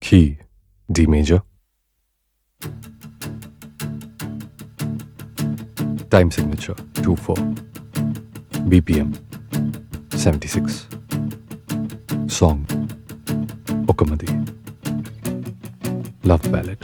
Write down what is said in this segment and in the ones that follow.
Key D major. Time signature 24. BPM 76. Song Okamadi. Love ballad.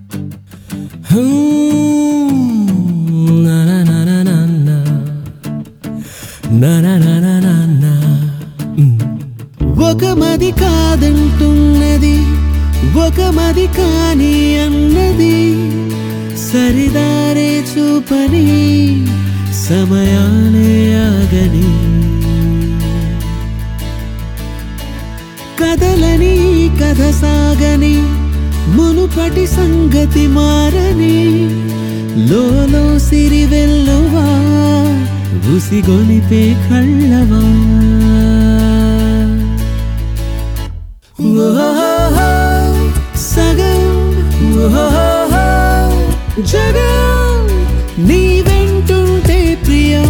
ఒక మది కాదంటున్నది ఒక మది కాని అన్నది సరిదారే చూపని సమయాలే ఆగని కదలని కథ సాగని మునుపటి సంగతి మారని లోలో సిరి వెళ్ళవా ఉసిగొలిపే కళ్ళవా ఓహో సగం ఓహో జగం నీ వెంటుంటే ప్రియం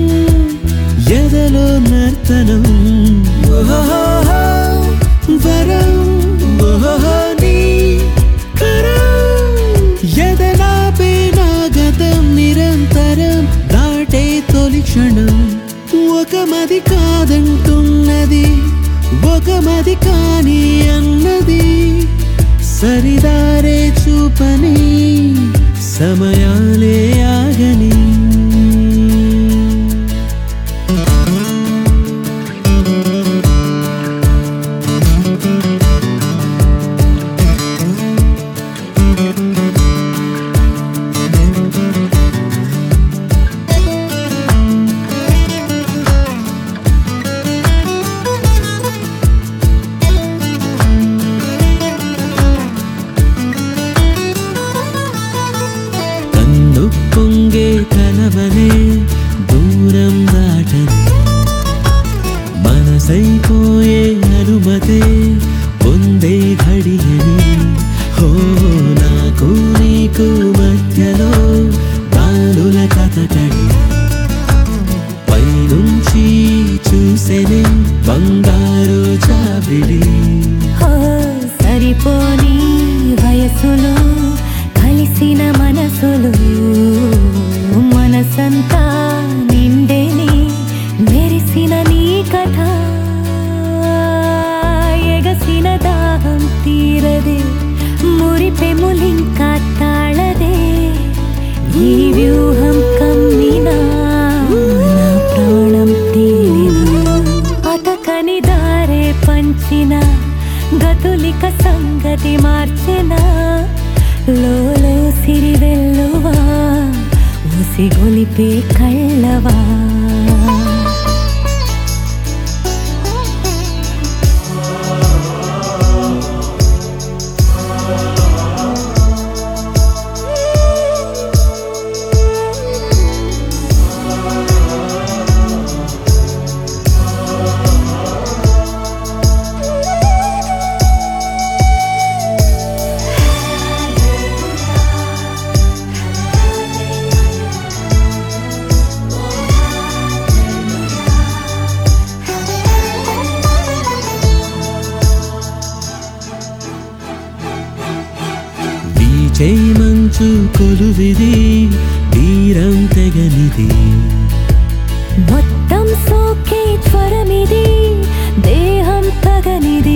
ఎదలో నర్తనం ఓహో వరం ఓహో నీ కరం ఎదలాపే నా గతం నిరంతరం దాటే తొలి క్షణం ఒక మది కాదంటున్నది ఒక మది కాని అన్నది సరిదారే చూపని సమయాలే ఆగని కన్ను పొంగే కలవలే దూరం దాటని మనసైపోయే అనుమతే పొందే ఘడియని హో నాకు నీకు మధ్యలో బాలుల కథకడి పైనుంచి చూసేనే బంగారు చావిడి హో సరిపోని వయసులు కలిసిన మనసులు మనసంతా నిండేని మెరిసిన నీ కథ ఎగసిన దాహం తీరదే మురిపెములింకా తాళదే ఈ వ్యూహం కమ్మినా నా ప్రాణం తేలినా అతకని దారే పంచిన గతులిక సంగతి మార్చిన లోలో సిరి వెళ్ళువా ఉసిగొలిపే కళ్ళవా వీచే మంచు కొలువిది తీరం తెగనిది మొత్తం సోకే జ్వరమిది దేహం తగనిది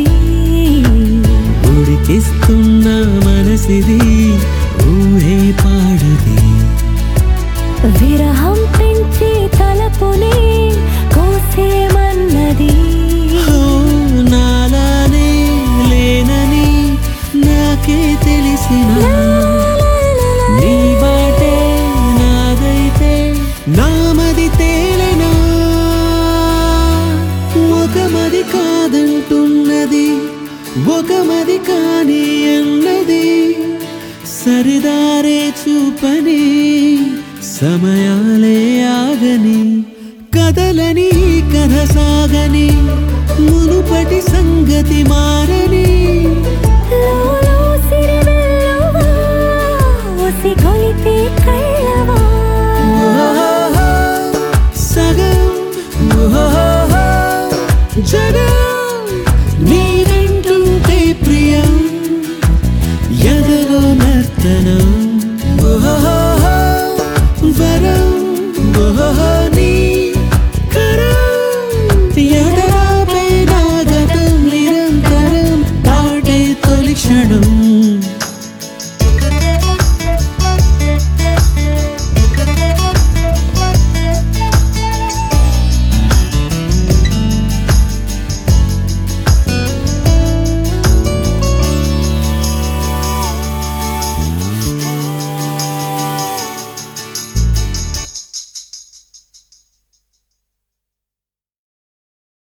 ఉడికిస్తున్న మనసిది ఊహే పాడది విరహం పెంచి తలపుని కోసేమన్నది ఓ, నాలానే లేనని నాకే తెలిసిన నీ బాటే నాదైతే నామది తేలెనా ఒక మది కాదంటున్నది ఒక మది కాని అన్నది సరిదారే చూపని సమయాలే ఆగని కదలని కథ సాగని మునుపటి సంగతి మారని